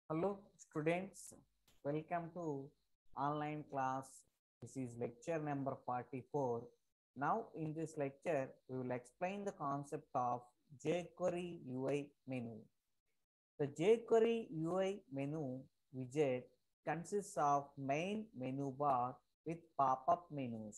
Hello students, welcome to online class. This is lecture number 44. Now in this lecture, we will explain the concept of jQuery UI menu. The jQuery UI menu widget consists of main menu bar with pop-up menus.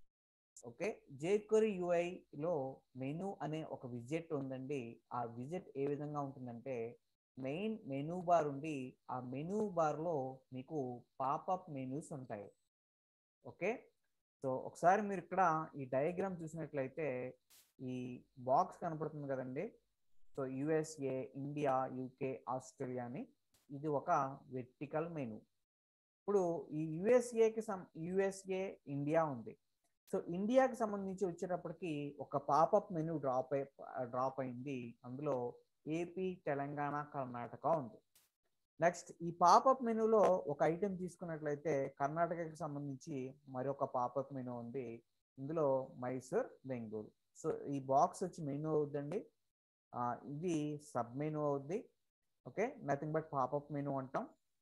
Okay jQuery UI లో menu అనే ఒక విజెట్ ఉందండి ఆ విజెట్ ఏ విధంగా ఉంటుందంటే main menu bar ఉండి ఆ menu బార్లో మీకు పాపప్ మెనూస్ ఉంటాయి ఓకే సో ఒకసారి మీరు ఇక్కడ ఈ డయాగ్రామ్ చూసినట్లయితే ఈ బాక్స్ కనపడుతుంది కదండి so USA India UK Australia అని ఇది ఒక వెర్టికల్ మెనూ ఇప్పుడు ఈ యుఎస్ఏకి సం యుఎస్ఏ ఇండియా ఉంది సో ఇండియాకి సంబంధించి వచ్చేటప్పటికి ఒక పాపప్ మెనూ డ్రాప్ అయి డ్రాప్ అయింది అందులో ఏపీ తెలంగాణ కర్ణాటక ఉంది నెక్స్ట్ ఈ పాపప్ మెనూలో ఒక ఐటెం తీసుకున్నట్లయితే కర్ణాటకకి సంబంధించి మరొక పాపప్ మెనూ ఉంది ఇందులో మైసూర్ బెంగళూరు సో ఈ బాక్స్ వచ్చి మెనూ అవుద్దండి ఇది సబ్ మెనూ అవుద్ది okay nothing but popup menu అంటాం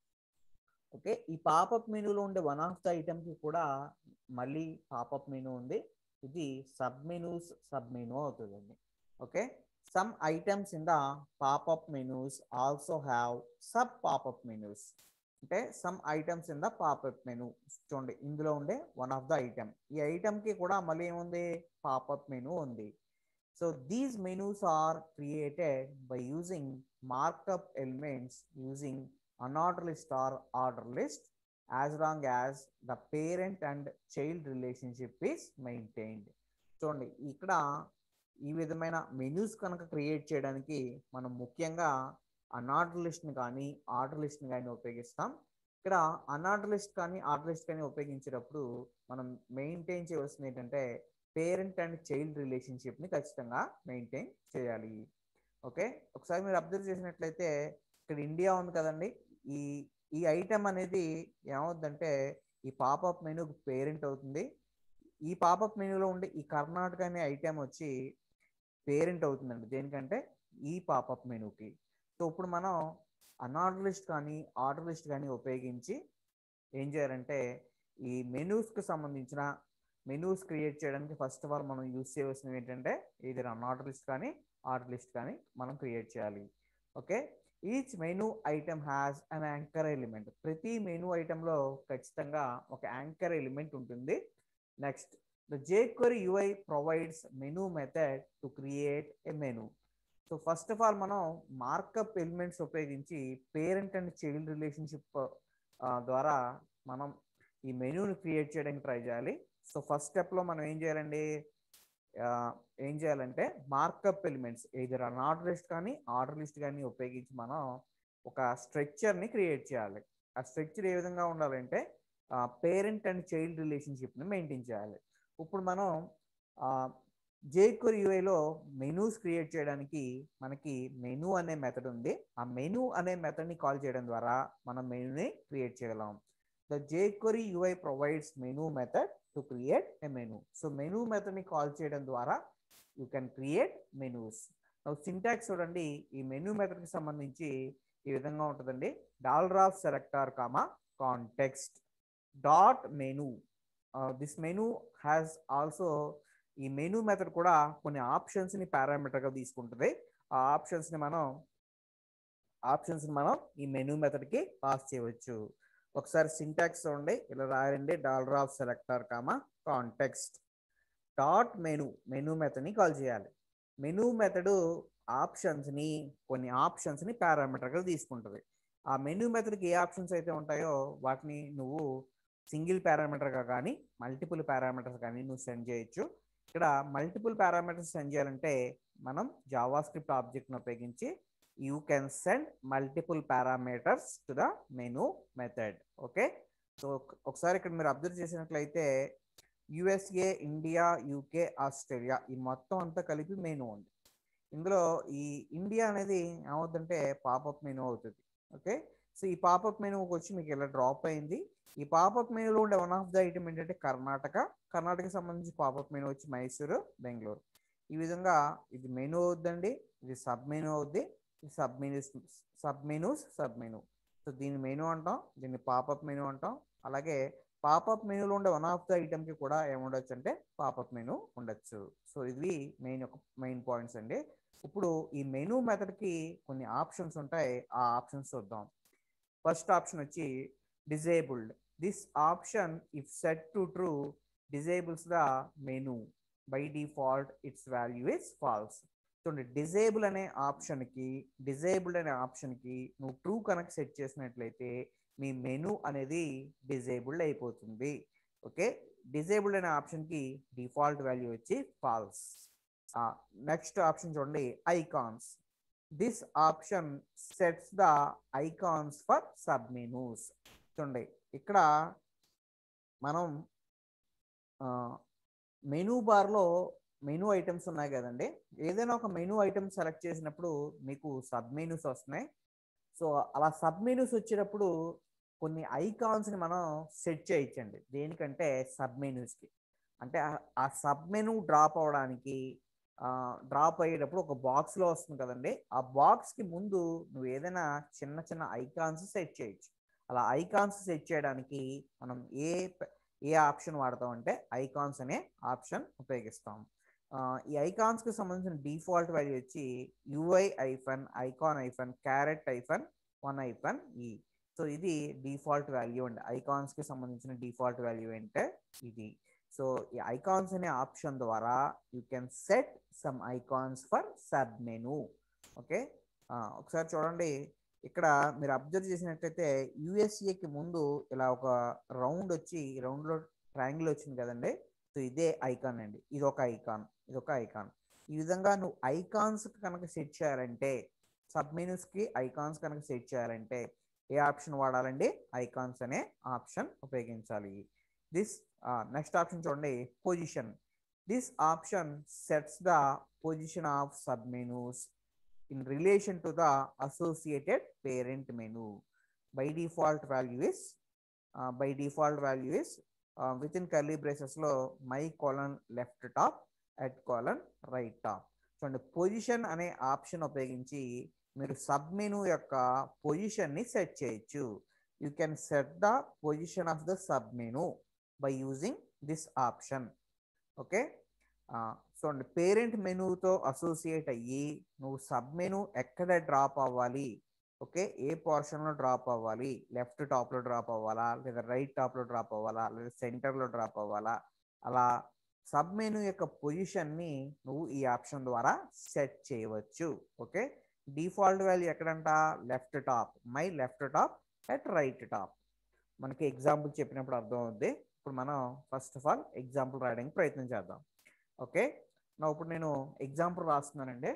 ఓకే ఈ పాపప్ మెనూలో ఉండే వన్ ఆఫ్ ద ఐటమ్కి కూడా మళ్ళీ పాపప్ మెనూ ఉంది ఇది సబ్ మెనూస్ సబ్ మెనూ అవుతుందండి okay some items in the popup menus also have sub popup menus అంటే some items in the popup menu చూడండి ఇందులో ఉండే వన్ ఆఫ్ ద ఐటమ్ ఈ ఐటమ్కి కూడా మళ్ళీ ఏముంది పాపప్ మెనూ ఉంది so these menus are created by using markup elements using unordered list or ordered list as long as the parent and child relationship is maintained చూడండి ఇక్కడ ఈ విధమైన menus కనుక క్రియేట్ చేయడానికి మనం ముఖ్యంగా అన్ఆర్డర్ లిస్ట్ని కానీ ఆర్డర్ లిస్ట్ని కానీ ఉపయోగిస్తాం ఇక్కడ అన్ఆర్డర్ లిస్ట్ కానీ ఆర్డర్ లిస్ట్ కానీ ఉపయోగించేటప్పుడు మనం మెయింటైన్ చేయవలసింది ఏంటంటే పేరెంట్ అండ్ చైల్డ్ రిలేషన్షిప్ని ఖచ్చితంగా మెయింటైన్ చేయాలి ఓకే ఒకసారి మీరు అబ్జర్వ్ చేసినట్లయితే ఇక్కడ ఇండియా ఉంది కదండి ఈ ఈ ఐటమ్ అనేది ఏమవుద్దంటే ఈ పాపప్ మెనూకి పేరెంట్ అవుతుంది ఈ పాపప్ మెనూలో ఉండే ఈ కర్ణాటక అనే ఐటమ్ వచ్చి పేరెంట్ అవుతుందండి దేనికంటే ఈ పాపప్ మెనూకి సో ఇప్పుడు మనం అన్ఆర్డర్ లిస్ట్ కానీ ఆర్డర్ లిస్ట్ కానీ ఉపయోగించి ఏం చేయాలంటే ఈ మెనూస్కి సంబంధించిన మెనూస్ క్రియేట్ చేయడానికి ఫస్ట్ ఆఫ్ ఆల్ మనం యూస్ చేయవలసినవి ఏంటంటే ఇది అన్ఆర్డర్ లిస్ట్ కానీ ఆర్డర్ లిస్ట్ కానీ మనం క్రియేట్ చేయాలి okay each menu item has an anchor element ప్రతి మెనూ ఐటెంలో ఖచ్చితంగా ఒక యాంకర్ ఎలిమెంట్ ఉంటుంది next the jQuery UI provides menu method to create a menu so first of all మనం మార్కప్ ఎలిమెంట్స్ ఉపయోగించి పేరెంట్ అండ్ చైల్డ్ రిలేషన్షిప్ ద్వారా మనం ఈ మెనూని క్రియేట్ చేయడానికి ట్రై చేయాలి సో ఫస్ట్ స్టెప్లో మనం ఏం చేయాలండి ఏం చేయాలంటే markup elements either unordered list కానీ ఆర్డర్ లిస్ట్ కానీ ఉపయోగించి మనం ఒక స్ట్రక్చర్ని క్రియేట్ చేయాలి ఆ స్ట్రక్చర్ ఏ విధంగా ఉండాలంటే పేరెంట్ అండ్ చైల్డ్ రిలేషన్షిప్ని మెయింటైన్ చేయాలి ఇప్పుడు మనం జేక్వర్ యూఐలో మెనూస్ క్రియేట్ చేయడానికి మనకి మెనూ అనే మెథడ్ ఉంది ఆ మెనూ అనే మెథడ్ని కాల్ చేయడం ద్వారా మనం మెనూని క్రియేట్ చేయగలం the jQuery UI provides menu method to create a menu so menu మెథడ్ని కాల్ చేయడం ద్వారా you can create menus syntax చూడండి ఈ మెనూ మెథడ్కి సంబంధించి ఈ విధంగా ఉంటుందండి dollar of selector comma context dot menu this menu has also ఈ మెనూ మెథడ్ కూడా కొన్ని ఆప్షన్స్ని పారామీటర్గా తీసుకుంటుంది ఆ ఆప్షన్స్ని మనం ఆప్షన్స్ని మనం ఈ మెనూ మెథడ్కి పాస్ చేయవచ్చు ఒకసారి సింటాక్స్ చూడండి ఇలా రాయండి dollar of selector comma context dot menu menu మెథడ్ని కాల్ చేయాలి మెనూ మెథడ్ ఆప్షన్స్ని కొన్ని ఆప్షన్స్ని పారామీటర్గా తీసుకుంటుంది ఆ మెనూ మెథడ్కి ఏ ఆప్షన్స్ అయితే ఉంటాయో వాటిని నువ్వు సింగిల్ పారామీటర్గా కానీ మల్టిపుల్ పారామీటర్స్ కానీ నువ్వు సెండ్ చేయొచ్చు ఇక్కడ మల్టిపుల్ పారామీటర్స్ సెండ్ చేయాలంటే మనం జావా స్క్రిప్ట్ ఆబ్జెక్ట్ని ఉపయోగించి you can send multiple parameters to the menu method okay so ఒకసారి ఇక్కడ మీరు అబ్జర్వ్ చేసినట్లయితే యుఎస్ఏ ఇండియా యూకే ఆస్ట్రేలియా ఈ మొత్తం అంతా కలిపి మెనూ ఉంది ఇందులో ఈ ఇండియా అనేది ఏమవుతుందంటే పాపప్ మెనూ అవుతుంది ఓకే సో ఈ పాపప్ మెనూకి వచ్చి మీకు ఇలా డ్రాప్ అయింది ఈ పాపప్ మెనూలో ఉండే వన్ ఆఫ్ ద ఐటమ్ ఏంటంటే కర్ణాటక కర్ణాటకకి సంబంధించి పాపప్ మెనూ వచ్చి మైసూరు బెంగళూరు ఈ విధంగా ఇది మెనూ అవుద్దండి ఇది సబ్ మెనూ అవుద్ది sub menus sub menus sub menu so దీన్ని మెనూ అంటాం దీన్ని పాపప్ మెనూ అంటాం అలాగే పాపప్ మెనూలో ఉండే వన్ ఆఫ్ ద ఐటమ్కి కూడా ఏముండొచ్చు అంటే పాపప్ మెనూ ఉండొచ్చు సో ఇవి మెయిన్ ఒక మెయిన్ పాయింట్స్ అండి ఇప్పుడు ఈ మెనూ మెథడ్కి కొన్ని ఆప్షన్స్ ఉంటాయి ఆ ఆప్షన్స్ చూద్దాం ఫస్ట్ ఆప్షన్ వచ్చి disabled this option if set to true disables the menu by default its value is false చూడండి డిజేబుల్ అనే ఆప్షన్కి డిజేబుల్డ్ అనే ఆప్షన్కి నువ్వు ట్రూ కనెక్ట్ సెట్ చేసినట్లయితే మీ మెనూ అనేది డిజేబుల్డ్ అయిపోతుంది ఓకే డిజేబుల్డ్ అనే ఆప్షన్కి డిఫాల్ట్ వాల్యూ వచ్చి ఫాల్స్ నెక్స్ట్ ఆప్షన్ చూడండి icons this option sets the icons for sub menus చూడండి ఇక్కడ మనం మెనూ బార్లో మెనూ ఐటమ్స్ ఉన్నాయి కదండి ఏదైనా ఒక మెనూ ఐటమ్ సెలెక్ట్ చేసినప్పుడు మీకు సబ్ మెనూస్ వస్తున్నాయి సో అలా సబ్ మెనూస్ వచ్చేటప్పుడు కొన్ని ఐకాన్స్ని మనం సెట్ చేయించండి దేనికంటే సబ్ మెనూస్కి అంటే ఆ సబ్ మెనూ డ్రాప్ అవడానికి డ్రాప్ అయ్యేటప్పుడు ఒక బాక్స్లో వస్తుంది కదండి ఆ బాక్స్కి ముందు నువ్వు ఏదైనా చిన్న చిన్న ఐకాన్స్ సెట్ చేయొచ్చు అలా ఐకాన్స్ సెట్ చేయడానికి మనం ఏ ఏ ఆప్షన్ వాడతాం అంటే ఐకాన్స్ అనే ఆప్షన్ ఉపయోగిస్తాం ఈ ఐకాన్స్కి సంబంధించిన డిఫాల్ట్ వాల్యూ వచ్చి UI hyphen icon hyphen caret hyphen one hyphen E so ఇది డిఫాల్ట్ వాల్యూ అండి ఐకాన్స్కి సంబంధించిన డిఫాల్ట్ వాల్యూ అంటే ఇది సో ఈ ఐకాన్స్ అనే ఆప్షన్ ద్వారా you can set some icons for sub menu okay ఒకసారి చూడండి ఇక్కడ మీరు అబ్జర్వ్ చేసినట్లయితే యుఎస్ఏకి ముందు ఇలా ఒక రౌండ్ వచ్చి ఈ రౌండ్లో ట్రయాంగిల్ వచ్చింది కదండి సో ఇదే ఐకాన్ అండి ఇది ఒక ఐకాన్ ఇది ఒక ఐకాన్ ఈ విధంగా నువ్వు ఐకాన్స్ కనుక సెట్ చేయాలంటే సబ్ మెనూస్కి ఐకాన్స్ కనుక సెట్ చేయాలంటే ఏ ఆప్షన్ వాడాలండి ఐకాన్స్ అనే ఆప్షన్ ఉపయోగించాలి దిస్ నెక్స్ట్ ఆప్షన్ చూడండి position this option sets the position of sub menus in relation to the associated parent menu. By default value is uh, by default value is uh, within curly braces లో my colon left top at colon right top. చూడండి position అనే option ఉపయోగించి మీరు sub menu యొక్క position ని set చేయొచ్చు you can set the position of the sub menu by using this option okay చూడండి parent మెనూతో అసోసియేట్ అయ్యి నువ్వు సబ్ మెనూ ఎక్కడ డ్రాప్ అవ్వాలి ఓకే ఏ పోర్షన్లో డ్రాప్ అవ్వాలి లెఫ్ట్ టాప్లో డ్రాప్ అవ్వాలా లేదా రైట్ టాప్లో డ్రాప్ అవ్వాలా లేదా సెంటర్లో డ్రాప్ అవ్వాలా అలా సబ్ మెనూ యొక్క పొజిషన్ని నువ్వు ఈ ఆప్షన్ ద్వారా సెట్ చేయవచ్చు ఓకే డిఫాల్ట్ వాల్యూ ఎక్కడంట left top my left top at right top మనకి ఎగ్జాంపుల్ చెప్పినప్పుడు అర్థం అవుద్ది ఇప్పుడు మనం ఫస్ట్ ఆఫ్ ఆల్ ఎగ్జాంపుల్ రాయడానికి ప్రయత్నం చేద్దాం ఓకే నా ఇప్పుడు నేను ఎగ్జాంపుల్ రాస్తున్నానండి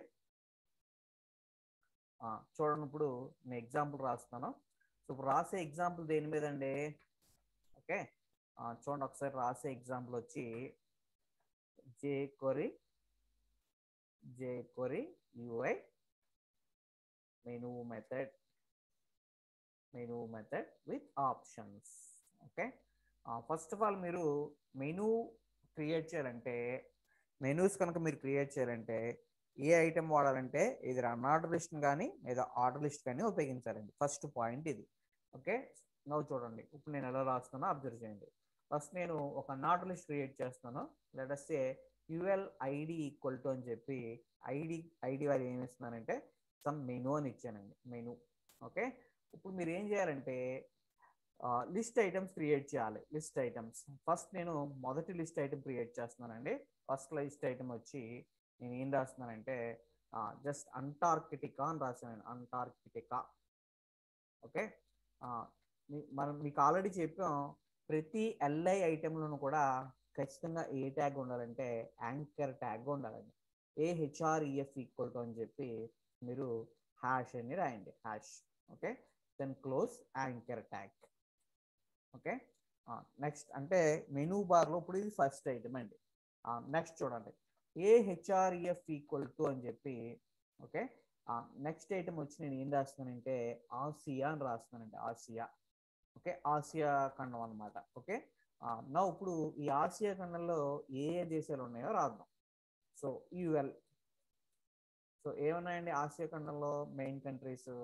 చూడండి ఇప్పుడు నేను ఎగ్జాంపుల్ రాస్తున్నాను సో ఇప్పుడు రాసే ఎగ్జాంపుల్ దేని మీద అండి ఓకే చూడండి ఒకసారి రాసే ఎగ్జాంపుల్ వచ్చి jQuery jQuery UI menu method menu method with options okay first of all మీరు మెనూ క్రియేట్ చేయాలంటే మెనూస్ కనుక మీరు క్రియేట్ చేయాలంటే ఏ ఐటెం వాడాలంటే ఇది అన్ఆర్డర్ లిస్ట్ కానీ లేదా ఆర్డర్ లిస్ట్ కానీ ఉపయోగించాలండి ఫస్ట్ పాయింట్ ఇది ఓకే నవ్వు చూడండి ఇప్పుడు నేను ఎలా రాస్తున్నానో అబ్జర్వ్ చేయండి ఫస్ట్ నేను ఒక అన్ఆర్డర్ లిస్ట్ క్రియేట్ చేస్తాను లెటస్తే యుఎల్ ఐడి ఈక్వల్ టు అని చెప్పి ఐడి ఐడి వారు ఏమి ఇస్తున్నానంటే సమ్ మెనూ అని ఇచ్చానండి మెనూ ఓకే ఇప్పుడు మీరు ఏం చేయాలంటే లిస్ట్ ఐటమ్స్ క్రియేట్ చేయాలి లిస్ట్ ఐటమ్స్ ఫస్ట్ నేను మొదటి లిస్ట్ ఐటమ్ క్రియేట్ చేస్తున్నానండి ఫస్ట్ లిస్ట్ ఐటమ్ వచ్చి నేను ఏం రాస్తున్నానంటే జస్ట్ అంటార్కిటికా అని రాశాను అంటార్కిటికా ఓకే మనం మీకు ఆల్రెడీ చెప్పాం ప్రతి ఎల్ఐ ఐటెంలోనూ కూడా ఖచ్చితంగా ఏ ట్యాగ్ ఉండాలంటే యాంకర్ ట్యాగ్ ఉండాలండి ఏ హెచ్ఆర్ఈఎఫ్ ఈక్వల్ టు అని చెప్పి మీరు హ్యాష్ అని రాయండి hash okay then close anchor tag okay next అంటే మెనూ బార్లో ఇప్పుడు ఇది ఫస్ట్ ఐటమ్ అండి నెక్స్ట్ చూడండి ఏ హెచ్ఆర్ఈఎఫ్ ఈక్వల్ టు అని చెప్పి ఓకే నెక్స్ట్ ఐటమ్ వచ్చి నేను ఏం రాస్తున్నానంటే ఆసియా అని రాస్తున్నానండి ఆసియా ఓకే ఆసియా ఖండం అనమాట ఓకే నా ఇప్పుడు ఈ ఆసియా ఖండంలో ఏ ఏ దేశాలు ఉన్నాయో రాద్దాం సో యుఎల్ సో ఏమున్నాయండి ఆసియా ఖండంలో మెయిన్ కంట్రీస్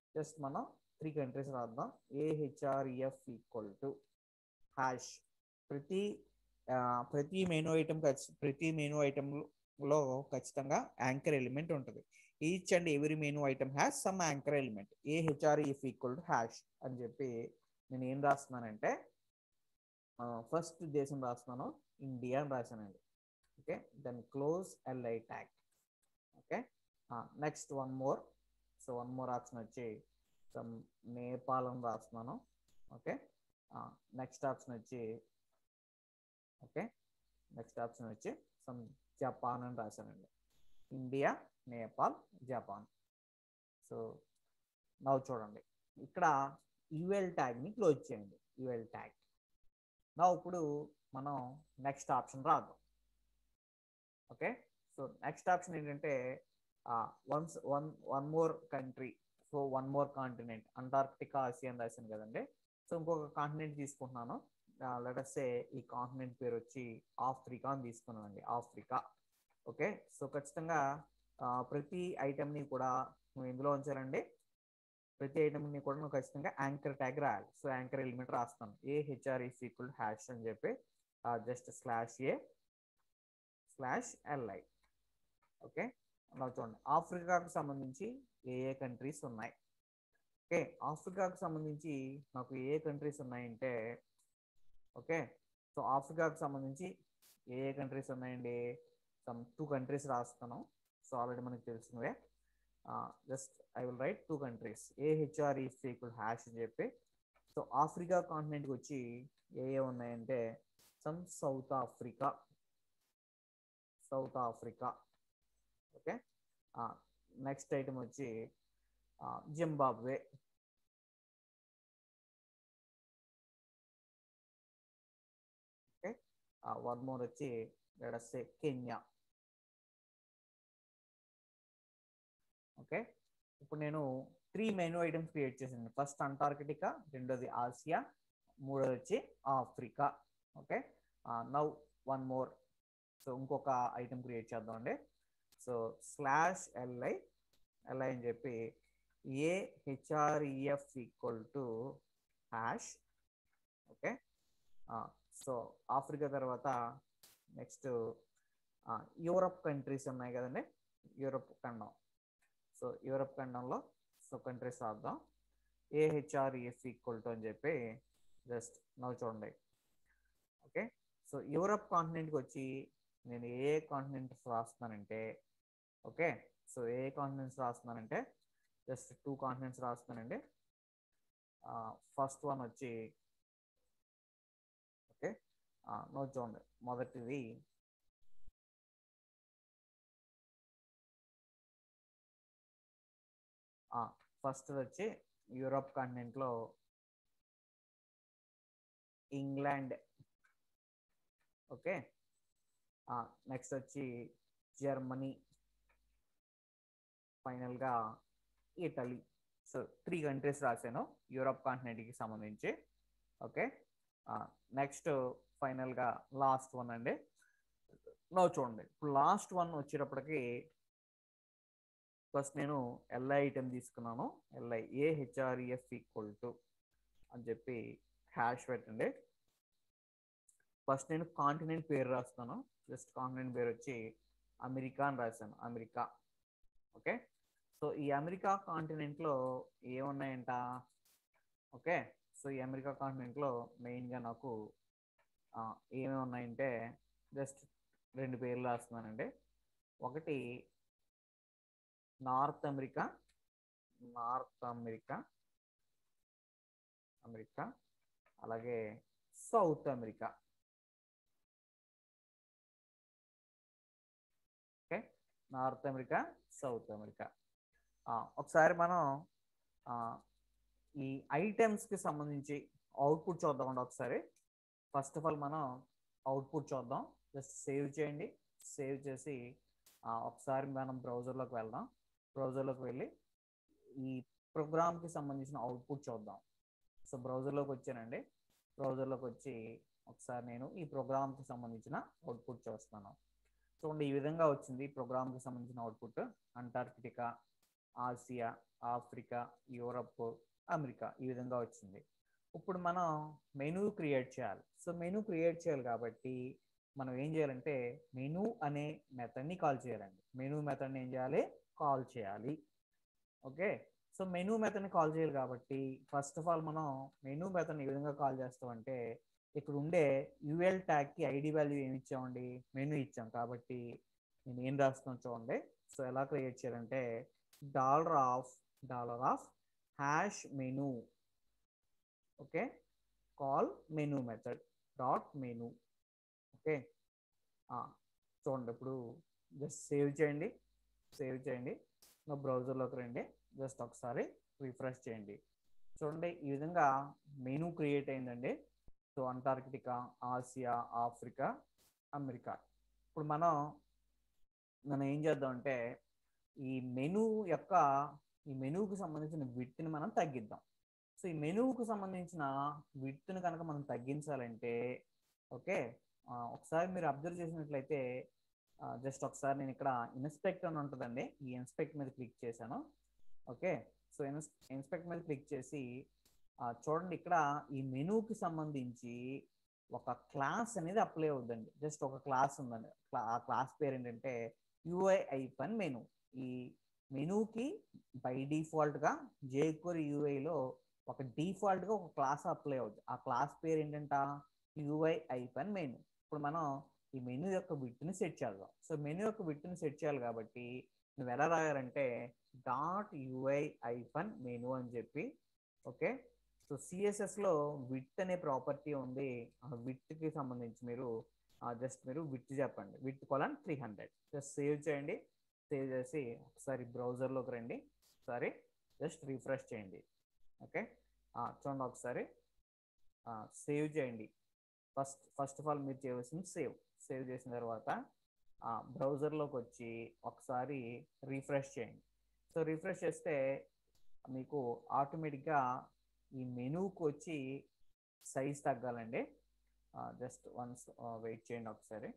జస్ట్ మనం త్రీ కంట్రీస్ రాద్దాం ఏహెచ్ఆర్ఎఫ్ ఈక్వల్ టు హ్యాష్ ప్రతి ఆ, ప్రతి మెనూ ఐటమ్ ప్రతి మెనూ ఐటెంలో ఖచ్చితంగా యాంకర్ ఎలిమెంట్ ఉంటుంది each and every menu item has some anchor element AHRF equal to hash అని చెప్పి నేను ఏం రాస్తున్నానంటే ఫస్ట్ దేశం రాస్తున్నాను ఇండియా అని రాశానండి okay then close LI tag okay next one more so one more option వచ్చి సమ్ నేపాల్ అని రాస్తున్నాను ఓకే నెక్స్ట్ ఆప్షన్ వచ్చి ఓకే నెక్స్ట్ ఆప్షన్ వచ్చి సమ్ జపాన్ అని రాశానండి India Nepal Japan so now చూడండి ఇక్కడ యుఎల్ ట్యాగ్ని క్లోజ్ చేయండి యుఎల్ ట్యాగ్ నా ఇప్పుడు మనం నెక్స్ట్ ఆప్షన్ రాద్దాం ఓకే సో నెక్స్ట్ ఆప్షన్ ఏంటంటే once one one more country so one more continent Antarctica Asia అని రాశాను కదండి సో ఇంకొక కాంటినెంట్ తీసుకుంటున్నాను లెటర్సే ఈ కాంటినెంట్ పేరు వచ్చి ఆఫ్రికా అని తీసుకున్నాను అండి ఆఫ్రికా ఓకే సో ఖచ్చితంగా ఆ, ప్రతి ఐటెంని కూడా నువ్వు ఎందులో ఉంచాలండి ప్రతి ఐటెంని కూడా నువ్వు ఖచ్చితంగా యాంకర్ ట్యాగ్ రాయాలి సో యాంకర్ ఎలిమెంట్ రాస్తాను a HR is equal hash అని చెప్పి just slash a slash LI okay అలా చూడండి ఆఫ్రికాకు సంబంధించి ఏ ఏ కంట్రీస్ ఉన్నాయి ఓకే ఆఫ్రికాకు సంబంధించి నాకు ఏ ఏ కంట్రీస్ ఉన్నాయంటే ఓకే సో ఆఫ్రికాకు సంబంధించి ఏ ఏ కంట్రీస్ ఉన్నాయండి సమ్ టూ కంట్రీస్ రాస్తాను సో ఆల్రెడీ మనకు తెలిసినవే just I will write two countries AHR is equal hash అని చెప్పి సో ఆఫ్రికా కాంటినెంట్కి వచ్చి ఏ ఏ ఉన్నాయంటే some south Africa south Africa okay next item వచ్చి జింబాబ్వే ఓకే వన్ మోర్ వచ్చి లెడసే కెన్యా ఓకే ఇప్పుడు నేను త్రీ మెనూ ఐటమ్స్ క్రియేట్ చేశాను ఫస్ట్ అంటార్కిటికా రెండోది ఆసియా మూడోది వచ్చి Africa okay now one more so ఇంకొక ఐటమ్ క్రియేట్ చేద్దామండి సో స్లాష్ ఎల్ఐ ఎల్ఐ అని చెప్పి a HREF equal to hash okay so Africa తర్వాత నెక్స్ట్ యూరప్ కంట్రీస్ ఉన్నాయి కదండి యూరప్ ఖండం సో యూరప్ ఖండంలో సో కంట్రీస్ రాద్దాం ఏహెచ్ఆర్ఈఎఫ్ ఈక్వల్ టు అని చెప్పి జస్ట్ నవ్వు చూడండి ఓకే సో యూరప్ కాంటినెంట్కి వచ్చి నేను ఏ కాంటినెంట్స్ రాస్తున్నానంటే ఓకే సో ఏ కాంటినెంట్స్ రాస్తున్నానంటే జస్ట్ టూ కాంటినెంట్స్ రాస్తున్నానండి ఫస్ట్ వన్ వచ్చి ఓకే నోట్ చూడండి మొదటిది ఫస్ట్ వచ్చి యూరోప్ కాంటినెంట్లో ఇంగ్లాండ్ ఓకే నెక్స్ట్ వచ్చి జర్మనీ ఫైనల్గా ఇటలీ సో త్రీ కంట్రీస్ రాశాను యూరోప్ కాంటినెంట్కి సంబంధించి ఓకే నెక్స్ట్ ఫైనల్గా లాస్ట్ వన్ అండి నో చూడండి ఇప్పుడు లాస్ట్ వన్ వచ్చేటప్పటికి ఫస్ట్ నేను ఎల్ఐ ఐటెం తీసుకున్నాను LI a HREF equal to అని చెప్పి హ్యాష్ పెట్టండి ఫస్ట్ నేను కాంటినెంట్ పేరు రాస్తాను జస్ట్ కాంటినెంట్ పేరు వచ్చి అమెరికా అని రాశాను అమెరికా ఓకే సో ఈ అమెరికా కాంటినెంట్లో ఏమున్నాయంట ఓకే సో ఈ అమెరికా కాంటినెంట్లో మెయిన్గా నాకు ఆ, ఏమేమి ఉన్నాయంటే జస్ట్ రెండు పేర్లు రాస్తున్నానండి ఒకటి north America north America America అలాగే south America okay north America south America ఆ, ఒకసారి మనం ఆ, ఈ ఐటమ్స్కి సంబంధించి అవుట్పుట్ చూద్దామండి ఒకసారి ఫస్ట్ ఆఫ్ ఆల్ మనం అవుట్పుట్ చూద్దాం జస్ట్ సేవ్ చేయండి సేవ్ చేసి ఆ, ఒకసారి మనం బ్రౌజర్లోకి వెళ్దాం బ్రౌజర్లోకి వెళ్ళి ఈ ప్రోగ్రామ్కి సంబంధించిన అవుట్పుట్ చూద్దాం సో బ్రౌజర్లోకి వచ్చానండి బ్రౌజర్లోకి వచ్చి ఒకసారి నేను ఈ ప్రోగ్రామ్కి సంబంధించిన అవుట్పుట్ చూస్తాను చూడండి ఈ విధంగా వచ్చింది ప్రోగ్రామ్కి సంబంధించిన output Antarctica Asia Africa Europe America ఈ విధంగా వచ్చింది ఇప్పుడు మనం మెనూ క్రియేట్ చేయాలి సో మెనూ క్రియేట్ చేయాలి కాబట్టి మనం ఏం చేయాలంటే మెనూ అనే మెథడ్ని కాల్ చేయాలండి మెనూ మెథడ్ని ఏం చేయాలి కాల్ చేయాలి ఓకే సో మెనూ మెథడ్ని కాల్ చేయాలి కాబట్టి ఫస్ట్ ఆఫ్ ఆల్ మనం మెనూ మెథడ్ని ఏ విధంగా కాల్ చేస్తామంటే ఇక్కడ ఉండే యూఎల్ ట్యాగ్కి ఐడి వాల్యూ ఏమి ఇచ్చామండి మెనూ ఇచ్చాం కాబట్టి నేను ఏం రాస్తున్నాను చూడండి సో ఎలా క్రియేట్ చేయాలంటే dollar of dollar of hash menu okay call menu method dot menu okay చూడండి ఇప్పుడు జస్ట్ సేవ్ చేయండి సేవ్ చేయండి నా బ్రౌజర్లోకి రండి జస్ట్ ఒకసారి రిఫ్రెష్ చేయండి చూడండి ఈ విధంగా మెనూ క్రియేట్ అయిందండి so Antarctica Asia Africa America ఇప్పుడు మనం మనం ఏం చేద్దాం అంటే ఈ మెనూ యొక్క ఈ మెనూకి సంబంధించిన విత్ని మనం తగ్గిద్దాం సో ఈ మెనూకు సంబంధించిన విత్ని కనుక మనం తగ్గించాలంటే ఓకే ఒకసారి మీరు అబ్జర్వ్ చేసినట్లయితే జస్ట్ ఒకసారి నేను ఇక్కడ ఇన్స్పెక్ట్ అని ఉంటుందండి ఈ ఇన్స్పెక్ట్ మీద క్లిక్ చేశాను ఓకే సో ఇన్స్ ఇన్స్పెక్ట్ మీద క్లిక్ చేసి చూడండి ఇక్కడ ఈ మెనూకి సంబంధించి ఒక క్లాస్ అనేది అప్లై అవుద్దండి జస్ట్ ఒక క్లాస్ ఉందండి ఆ క్లాస్ పేరు ఏంటంటే యూఐ ఐపన్ మెనూ ఈ మెనూకి బై డిఫాల్ట్గా జేక్వరీ యూఐలో ఒక డిఫాల్ట్గా ఒక క్లాస్ అప్లై అవుద్ది ఆ క్లాస్ పేరు ఏంటంట యూఐ ఐపన్ మెనూ ఇప్పుడు మనం ఈ మెనూ యొక్క విట్ని సెట్ చేద్దాం సో మెనూ యొక్క విట్ని సెట్ చేయాలి కాబట్టి నువ్వు ఎలా రాయాలంటే డాట్ యూఐ ఐఫన్ మెనూ అని చెప్పి ఓకే సో సిఎస్ఎస్లో విత్ అనే ప్రాపర్టీ ఉంది ఆ విత్కి సంబంధించి మీరు జస్ట్ మీరు విత్ చెప్పండి width colon three hundred just save చేయండి సేవ్ చేసి ఒకసారి బ్రౌజర్లోకి రండి ఒకసారి జస్ట్ రిఫ్రెష్ చేయండి ఓకే చూడండి ఒకసారి సేవ్ చేయండి ఫస్ట్ ఫస్ట్ ఆఫ్ ఆల్ మీరు చేయవలసింది సేవ్ సేవ్ చేసిన తర్వాత బ్రౌజర్లోకి వచ్చి ఒకసారి రీఫ్రెష్ చేయండి సో రీఫ్రెష్ చేస్తే మీకు ఆటోమేటిక్గా ఈ మెనూకి వచ్చి సైజ్ తగ్గాలండి జస్ట్ వన్స్ వెయిట్ చేయండి ఒకసారి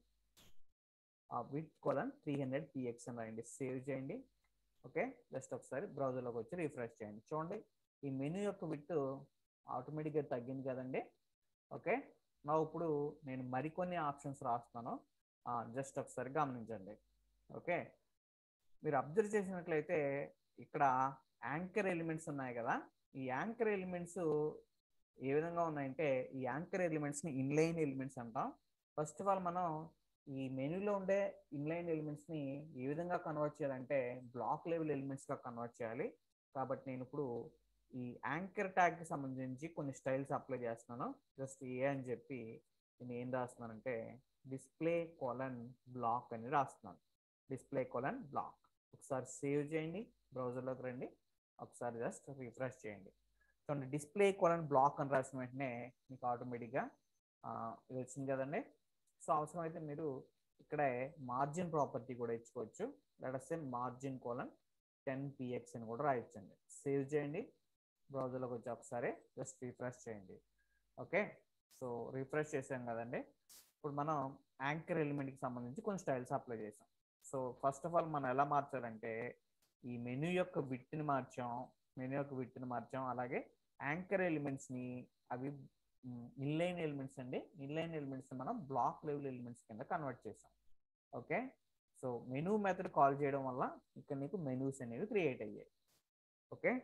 width colon three hundred PX అని రాయండి సేవ్ చేయండి ఓకే జస్ట్ ఒకసారి బ్రౌజర్లోకి వచ్చి రీఫ్రెష్ చేయండి చూడండి ఈ మెనూ యొక్క విత్ ఆటోమేటిక్గా తగ్గింది కదండి ఓకే నా ఇప్పుడు నేను మరికొన్ని ఆప్షన్స్ రాస్తాను జస్ట్ ఒకసారి గమనించండి ఓకే మీరు అబ్జర్వ్ చేసినట్లయితే ఇక్కడ యాంకర్ ఎలిమెంట్స్ ఉన్నాయి కదా ఈ యాంకర్ ఎలిమెంట్స్ ఏ విధంగా ఉన్నాయంటే ఈ యాంకర్ ఎలిమెంట్స్ని ఇన్లైన్ ఎలిమెంట్స్ అంటాం ఫస్ట్ ఆఫ్ ఆల్ మనం ఈ మెనూలో ఉండే ఇన్లైన్ ఎలిమెంట్స్ని ఏ విధంగా కన్వర్ట్ చేయాలంటే బ్లాక్ లెవెల్ ఎలిమెంట్స్గా కన్వర్ట్ చేయాలి కాబట్టి నేను ఇప్పుడు ఈ యాంకర్ ట్యాగ్కి సంబంధించి కొన్ని స్టైల్స్ అప్లై చేస్తున్నాను జస్ట్ ఏ అని చెప్పి నేను ఏం రాస్తున్నానంటే డిస్ప్లే కోలన్ బ్లాక్ అని రాస్తున్నాను డిస్ప్లే కోలన్ బ్లాక్ ఒకసారి సేవ్ చేయండి బ్రౌజర్లోకి రండి ఒకసారి జస్ట్ రిఫ్రెష్ చేయండి చూడండి డిస్ప్లే కోలన్ బ్లాక్ అని రాసిన వెంటనే మీకు ఆటోమేటిక్గా ఇది వచ్చింది కదండి సో అవసరమైతే మీరు ఇక్కడే మార్జిన్ ప్రాపర్టీ కూడా ఇచ్చుకోవచ్చు let us margin colon ten PX అని కూడా రాయొచ్చండి సేవ్ చేయండి బ్రౌజర్లోకి వచ్చి ఒకసారి జస్ట్ రిఫ్రెష్ చేయండి ఓకే సో రిఫ్రెష్ చేసాం కదండి ఇప్పుడు మనం యాంకర్ ఎలిమెంట్కి సంబంధించి కొన్ని స్టైల్స్ అప్లై చేసాం సో ఫస్ట్ ఆఫ్ ఆల్ మనం ఎలా మార్చాలంటే ఈ మెనూ యొక్క విట్ని మార్చాం మెనూ యొక్క విట్ని మార్చాం అలాగే యాంకర్ ఎలిమెంట్స్ని అవి ఇన్లైన్ ఎలిమెంట్స్ అండి ఇన్లైన్ ఎలిమెంట్స్ మనం బ్లాక్ లెవెల్ ఎలిమెంట్స్ కింద కన్వర్ట్ చేసాం okay so menu method call చేయడం వల్ల ఇక్కడ నీకు మెనూస్ అనేవి క్రియేట్ అయ్యాయి ఓకే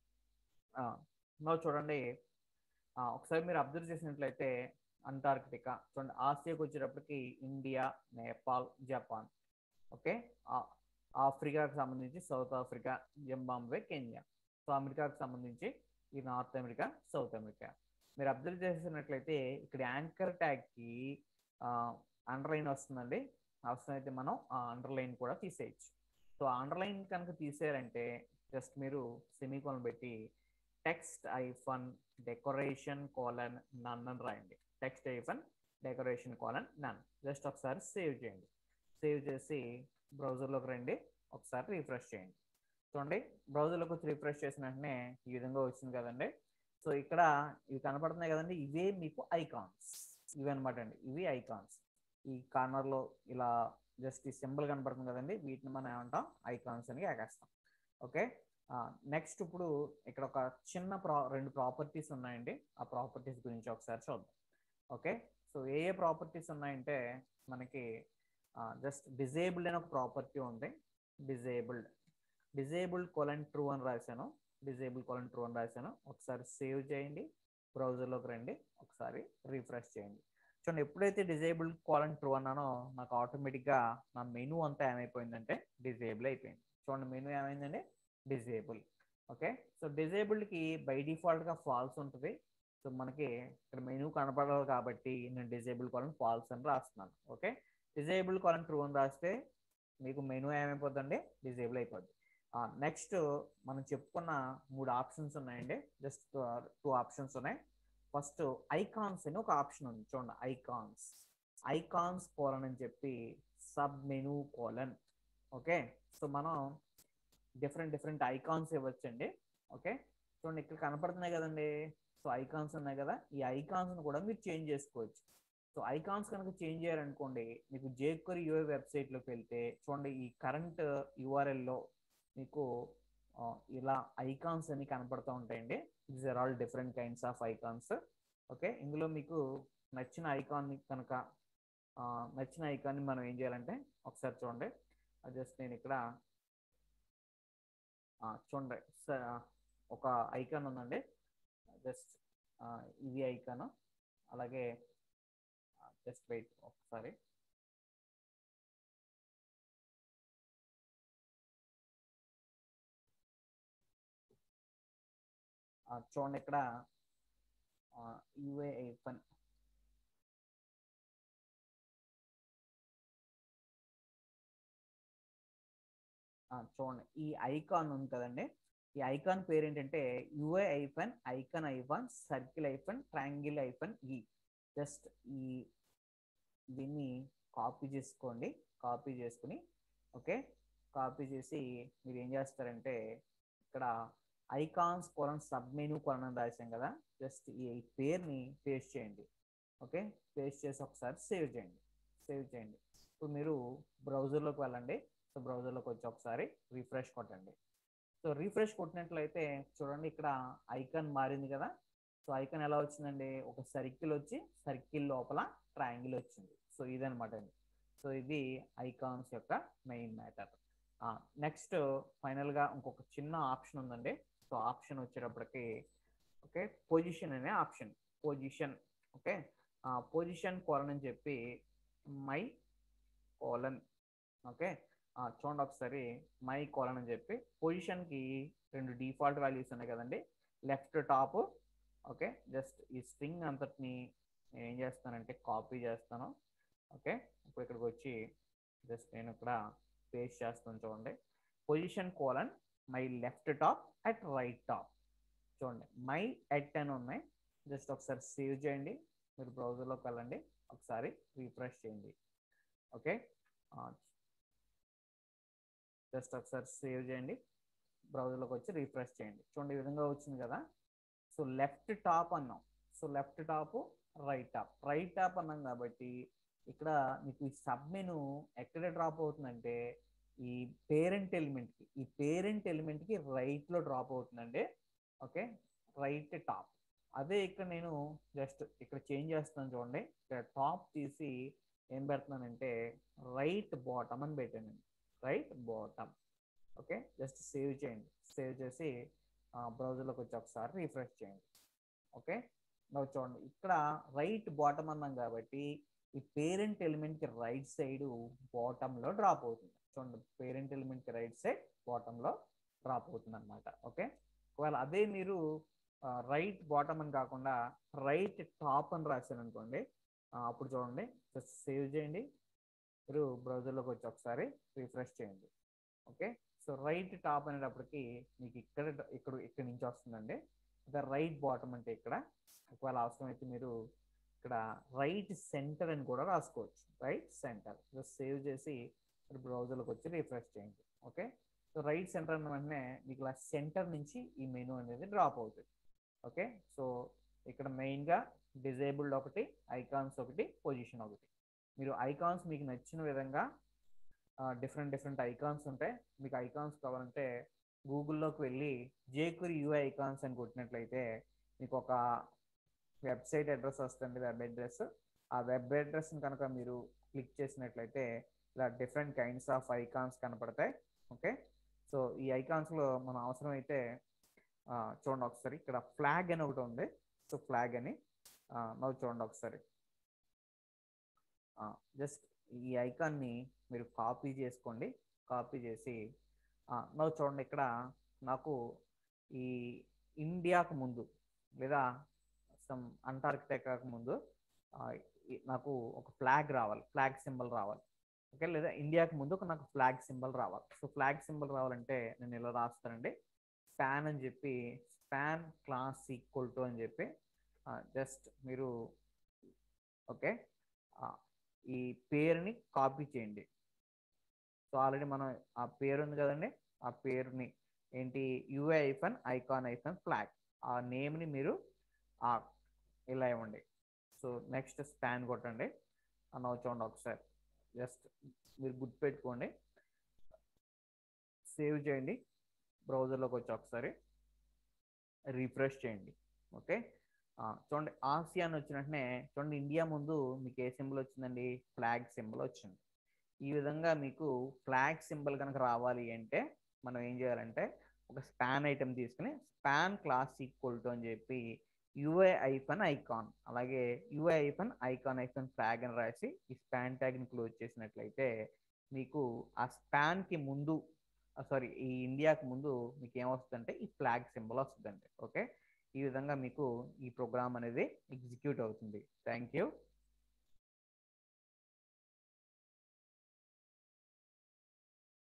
నో చూడండి ఒకసారి మీరు అబ్జర్వ్ చేసినట్లయితే అంటార్కిటికా చూడండి ఆసియాకి వచ్చేటప్పటికి ఇండియా నేపాల్ జపాన్ ఓకే ఆఫ్రికాకి సంబంధించి south Africa Zimbabwe Kenya so అమెరికాకి సంబంధించి ఈ నార్త్ అమెరికా సౌత్ అమెరికా మీరు అబ్జర్వ్ చేసినట్లయితే ఇక్కడ యాంకర్ ట్యాగ్కి అండర్లైన్ వస్తుందండి అవసరమైతే మనం ఆ అండర్లైన్ కూడా తీసేయచ్చు సో అండర్లైన్ కనుక తీసేయాలంటే జస్ట్ మీరు సెమీకోన్ పెట్టి text hyphen decoration colon none అని రాయండి text hyphen decoration colon none just ఒకసారి సేవ్ చేయండి సేవ్ చేసి బ్రౌజర్లోకి రండి ఒకసారి రిఫ్రెష్ చేయండి చూడండి బ్రౌజర్లోకి వచ్చి రిఫ్రెష్ చేసిన వెంటనే ఈ విధంగా వచ్చింది కదండి సో ఇక్కడ ఇవి కనపడుతున్నాయి కదండి ఇవే మీకు ఐకాన్స్ ఇవి అనమాట అండి ఇవి ఐకాన్స్ ఈ కార్నర్లో ఇలా జస్ట్ ఈ సింబల్ కనపడుతుంది కదండి వీటిని మనం ఏమంటాం ఐకాన్స్ అని ఎగేస్తాం ఓకే నెక్స్ట్ ఇప్పుడు ఇక్కడ ఒక చిన్న ప్రా రెండు ప్రాపర్టీస్ ఉన్నాయండి ఆ ప్రాపర్టీస్ గురించి ఒకసారి చూద్దాం ఓకే సో ఏ ఏ ప్రాపర్టీస్ ఉన్నాయంటే మనకి జస్ట్ డిజేబుల్డ్ అని ఒక ప్రాపర్టీ ఉంది డిజేబుల్డ్ డిజేబుల్డ్ కొలన్ ట్రూ అని రాశాను డిజేబుల్ కొలన్ ట్రూ అని రాశాను ఒకసారి సేవ్ చేయండి బ్రౌజర్లోకి రండి ఒకసారి రీఫ్రెష్ చేయండి చూడండి ఎప్పుడైతే డిజేబుల్ కాలన్ ట్రూ అన్నానో నాకు ఆటోమేటిక్గా నా మెనూ అంతా ఏమైపోయిందంటే డిజేబుల్ అయిపోయింది చూడండి మెనూ ఏమైందండి డిజేబుల్ ఓకే సో డిజేబుల్డ్కి బై డిఫాల్ట్గా ఫాల్స్ ఉంటుంది సో మనకి ఇక్కడ మెనూ కనపడాలి కాబట్టి నేను డిజేబుల్ కాలన్ ఫాల్స్ అని రాస్తున్నాను ఓకే డిజేబుల్ కాలన్ ట్రూ అని రాస్తే మీకు మెనూ ఏమైపోద్దండి డిజేబుల్ అయిపోద్ది నెక్స్ట్ మనం చెప్పుకున్న మూడు ఆప్షన్స్ ఉన్నాయండి జస్ట్ టూ ఆప్షన్స్ ఉన్నాయి ఫస్ట్ ఐకాన్స్ అని ఒక ఆప్షన్ ఉంది చూడండి ఐకాన్స్ ఐకాన్స్ కోలన్ అని చెప్పి sub menu colon okay so మనం డిఫరెంట్ డిఫరెంట్ ఐకాన్స్ ఇవ్వచ్చండి ఓకే చూడండి ఇక్కడ కనపడుతున్నాయి కదండి సో ఐకాన్స్ ఉన్నాయి కదా ఈ ఐకాన్స్ని కూడా మీరు చేంజ్ చేసుకోవచ్చు సో ఐకాన్స్ కనుక చేంజ్ చేయాలనుకోండి మీకు జేక్వరీ యూఏ వెబ్సైట్లోకి వెళ్తే చూడండి ఈ కరెంట్ యూఆర్ఎల్లో మీకు ఇలా ఐకాన్స్ అని కనపడుతూ ఉంటాయండి these are all different kinds of icons okay ఇందులో మీకు నచ్చిన ఐకాన్ని కనుక నచ్చిన ఐకాన్ని మనం ఏం చేయాలంటే ఒకసారి చూడండి జస్ట్ నేను ఇక్కడ చూడండి ఒక ఐకాన్ ఉందండి జస్ట్ ఇది ఐకాన్ అలాగే జస్ట్ వెయిట్ ఒకసారి చూడండి ఇక్కడ యుఏ ఐఫన్ చూడండి ఈ ఐకాన్ ఉంది కదండి ఈ ఐకాన్ పేరు ఏంటంటే UA hyphen icon hyphen circle hyphen triangle hyphen ఈ జస్ట్ ఈ దీన్ని కాపీ చేసుకోండి కాపీ చేసుకుని ఓకే కాపీ చేసి మీరు ఏం చేస్తారంటే ఇక్కడ icons colon sub menu colon అని రాసాం కదా జస్ట్ ఈ పేరుని పేస్ట్ చేయండి ఓకే పేస్ట్ చేసి ఒకసారి సేవ్ చేయండి సేవ్ చేయండి ఇప్పుడు మీరు బ్రౌజర్లోకి వెళ్ళండి సో బ్రౌజర్లోకి వచ్చి ఒకసారి రీఫ్రెష్ కొట్టండి సో రీఫ్రెష్ కొట్టినట్లయితే చూడండి ఇక్కడ ఐకాన్ మారింది కదా సో ఐకాన్ ఎలా వచ్చిందండి ఒక సర్కిల్ వచ్చి సర్కిల్ లోపల ట్రయాంగిల్ వచ్చింది సో ఇదనమాట అండి సో ఇది ఐకాన్స్ యొక్క మెయిన్ మ్యాటర్ నెక్స్ట్ ఫైనల్గా ఇంకొక చిన్న ఆప్షన్ ఉందండి సో ఆప్షన్ వచ్చేటప్పటికి ఓకే పొజిషన్ అనే option position okay position colon అని చెప్పి మై కోలన్ ఓకే చూడండి ఒకసారి మై కోలన్ అని చెప్పి పొజిషన్కి రెండు డిఫాల్ట్ వాల్యూస్ ఉన్నాయి కదండి లెఫ్ట్ టాప్ ఓకే జస్ట్ ఈ స్ట్రింగ్ అంతటిని నేను ఏం చేస్తానంటే కాపీ చేస్తాను ఓకే ఇప్పుడు ఇక్కడికి వచ్చి జస్ట్ నేను ఇక్కడ పేస్ట్ చేస్తాను చూడండి position colon my left top at right top చూడండి మై ఎట్ అని ఉన్నాయి జస్ట్ ఒకసారి సేవ్ చేయండి మీరు బ్రౌజర్లోకి వెళ్ళండి ఒకసారి రీఫ్రెష్ చేయండి ఓకే జస్ట్ ఒకసారి సేవ్ చేయండి బ్రౌజర్లోకి వచ్చి రీఫ్రెష్ చేయండి చూడండి ఈ విధంగా వచ్చింది కదా సో లెఫ్ట్ టాప్ అన్నాం so left top right top right top అన్నాం కాబట్టి ఇక్కడ మీకు ఈ సబ్ మెను ఎక్కడ డ్రాప్ అవుతుందంటే ఈ పేరెంట్ ఎలిమెంట్కి ఈ పేరెంట్ ఎలిమెంట్కి రైట్లో డ్రాప్ అవుతుందండి ఓకే రైట్ టాప్ అదే ఇక్కడ నేను జస్ట్ ఇక్కడ చేంజ్ చేస్తాను చూడండి ఇక్కడ టాప్ తీసి ఏం పెడుతున్నానంటే రైట్ బాటమ్ అని పెట్టానండి right bottom okay just save చేయండి సేవ్ చేసి బ్రౌజర్లోకి వచ్చి ఒకసారి రిఫ్రెష్ చేయండి ఓకే now చూడండి ఇక్కడ రైట్ బాటమ్ అన్నాం కాబట్టి ఈ పేరెంట్ ఎలిమెంట్కి రైట్ సైడ్ బాటంలో డ్రాప్ అవుతుంది చూడండి పేరెంట్ ఎలిమెంట్కి రైట్ సైడ్ బాటంలో డ్రాప్ అవుతుంది అనమాట ఓకే ఒకవేళ అదే మీరు రైట్ బాటమ్ అని కాకుండా రైట్ టాప్ అని రాశారు అనుకోండి అప్పుడు చూడండి జస్ట్ సేవ్ చేయండి మీరు బ్రౌజర్లోకి వచ్చి ఒకసారి రిఫ్రెష్ చేయండి ఓకే సో రైట్ టాప్ అనేటప్పటికి మీకు ఇక్కడ ఇక్కడ ఇక్కడ నుంచి వస్తుందండి ఇంకా రైట్ బాటమ్ అంటే ఇక్కడ ఒకవేళ అవసరమైతే మీరు ఇక్కడ రైట్ సెంటర్ అని కూడా రాసుకోవచ్చు రైట్ సెంటర్ జస్ట్ సేవ్ చేసి మీరు బ్రౌజర్లోకి వచ్చి రిఫ్రెష్ చేయండి ఓకే సో రైట్ సెంటర్ అన్న వెంటనే మీకు ఇలా సెంటర్ నుంచి ఈ మెనూ అనేది డ్రాప్ అవుతుంది ఓకే సో ఇక్కడ మెయిన్గా డిజేబుల్డ్ ఒకటి ఐకాన్స్ ఒకటి పొజిషన్ ఒకటి మీరు ఐకాన్స్ మీకు నచ్చిన విధంగా డిఫరెంట్ డిఫరెంట్ ఐకాన్స్ ఉంటాయి మీకు ఐకాన్స్ కావాలంటే గూగుల్లోకి వెళ్ళి జేకురి యూఐ ఐకాన్స్ అని కొట్టినట్లయితే మీకు ఒక వెబ్సైట్ అడ్రస్ వస్తుంది వెబ్ అడ్రస్ ఆ వెబ్ అడ్రస్ని కనుక మీరు క్లిక్ చేసినట్లయితే ఇలా డిఫరెంట్ కైండ్స్ ఆఫ్ ఐకాన్స్ కనపడతాయి ఓకే సో ఈ ఐకాన్స్లో మనం అవసరం అయితే ఆ, చూడండి ఒకసారి ఇక్కడ ఫ్లాగ్ అని ఒకటి ఉంది సో ఫ్లాగ్ అని నవ్వు చూడండి ఒకసారి జస్ట్ ఈ ఐకాన్ని మీరు కాపీ చేసుకోండి కాపీ చేసి నవ్వు చూడండి ఇక్కడ నాకు ఈ ఇండియాకు ముందు లేదా సమ్ అంటార్కిటికాకు ముందు ఆ, ఈ- నాకు ఒక ఫ్లాగ్ రావాలి ఫ్లాగ్ సింబల్ రావాలి ఓకే లేదా ఇండియాకి ముందు ఒక నాకు ఫ్లాగ్ సింబల్ రావాలి సో ఫ్లాగ్ సింబల్ రావాలంటే నేను ఇలా రాస్తానండి స్పాన్ అని చెప్పి స్పాన్ క్లాస్ ఈక్వల్ టు అని చెప్పి జస్ట్ మీరు ఓకే ఈ పేరుని కాపీ చేయండి సో ఆల్రెడీ మనం ఆ పేరు ఉంది కదండి ఆ పేరుని ఏంటి UA hyphen icon hyphen flag ఆ నేమ్ని మీరు ఆ ఇలా ఇవ్వండి సో నెక్స్ట్ స్పాన్ కొట్టండి అన్న చూడండి ఒకసారి జస్ట్ మీరు గుర్తుపెట్టుకోండి సేవ్ చేయండి బ్రౌజర్లోకి వచ్చి ఒకసారి రిఫ్రెష్ చేయండి ఓకే ఆ, చూడండి ఆసియా అని వచ్చిన వెంటనే చూడండి ఇండియా ముందు మీకు ఏ సింబల్ వచ్చిందండి ఫ్లాగ్ సింబల్ వచ్చింది ఈ విధంగా మీకు ఫ్లాగ్ సింబల్ కనుక రావాలి అంటే మనం ఏం చేయాలంటే ఒక స్పాన్ ఐటెం తీసుకుని స్పాన్ క్లాస్ ఈక్వల్ టు అని చెప్పి యుఐ ఐఫన్ ఐకాన్ అలాగే UI hyphen icon hyphen flag అని రాసి ఈ స్పాన్ ట్యాగ్ని క్లోజ్ చేసినట్లయితే మీకు ఆ స్పాన్కి ముందు సారీ ఈ ఇండియాకి ముందు మీకు ఏమొస్తుందంటే ఈ ఫ్లాగ్ సింబల్ వస్తుందండి ఓకే ఈ విధంగా మీకు ఈ ప్రోగ్రామ్ అనేది ఎగ్జిక్యూట్ అవుతుంది థ్యాంక్ యూ